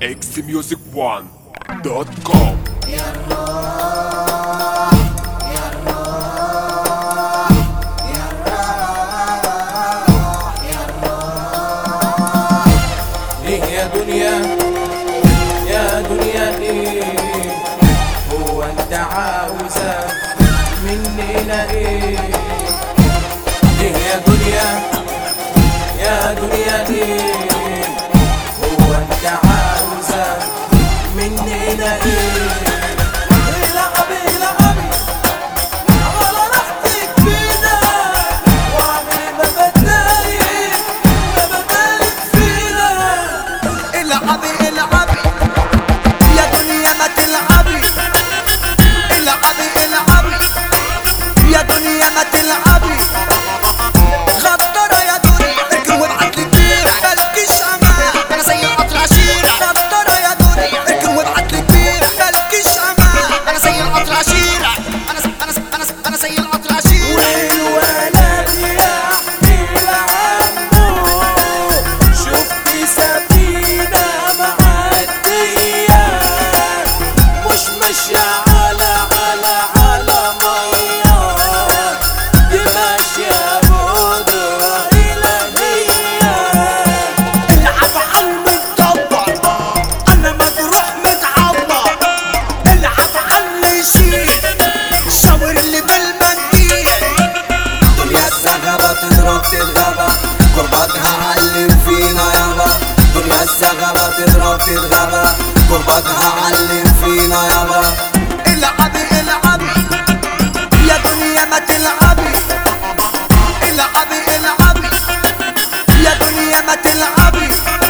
xmusic1.com ليه يا دنيا يا دنيا ليه هو انت عاوزة مننا ايه ليه يا دنيا يا دنيا ليه هو انت عاوزة مننا ايه العبي العبي على راحتك فينا واعمل ما بدالك ما بدالك فينا العبي العبي يا دنيا ما تلعبي العبي العبي يا دنيا ما تلعبي غدارة يا دنيا اركن وابعت لي كتير مالكيش امان انا زي القطر عشيرة غدارة يا دنيا اركن وابعت لي كتير مالكيش امان انا زي القطر عشيرة انا انا انا انا زي القطر عشيرة والولد يحكي عنه شفت سفينة معدية مش ماشية على على على مية دي ماشية بقدرة إلهية العب عالمتطبق انا مجروح متعبر العب عالنشيد شاور اللي بالمنديل دنيا الزغبة تضرب تتغبى قربتها علم فينا يابا دنيا الزغبة تضرب تتغبى قربتها علم فينا يابا العبي العبي يا دنيا ما تلعبي العبي العبي يا دنيا ما تلعبي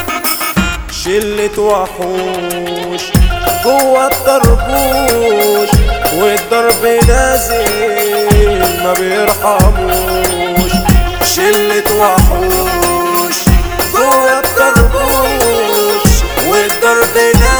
شلة وحوش جوه الطربوش والضرب نازل ما بيرحموش شلة وحوش جوه الطربوش والضرب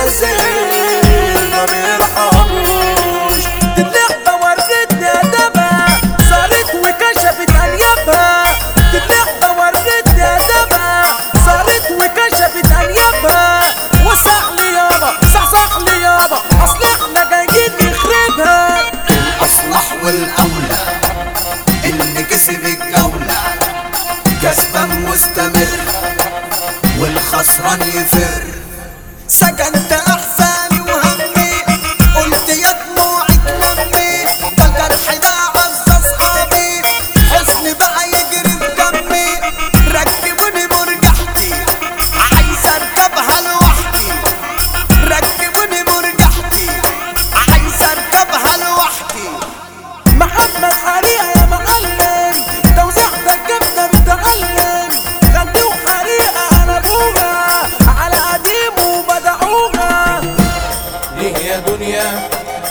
نازل ما بيرحموش دي اللعبة ورتني أدبها صارت وكشفت أنيابها دي اللعبة ورتني أدبها صارت وكشفت أنيابها وسع لي يابا صحصح لي يابا أصل إحنا جايين نخربها الأصلح والأولى اللي كسب الجولة كسبان مستمر والخسران يفر سكنت أحزاني وهمي قلت يا دموعي تلمي ده الجرح ده عز أصحابي حزن بقى يجري في دمي ركبوني مرجحتي عايز أركبها لوحدي ركبوني مرجحتي عايز أركبها لوحدي محمد حريقة يا معلم توزيعت الجبنة بتعلم غني وحريقة أنا أبوها على قديم وبدعوها ليه يا دنيا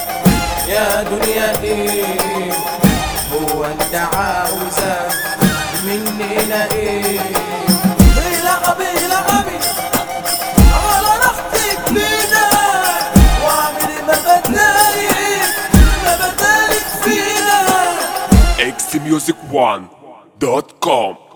يا دنيا ليه هو أنت عاوزة مننا إيه العبي العبي على راحتك فينا واعمل ما بدالك ما بدالك فينا xmusic1.com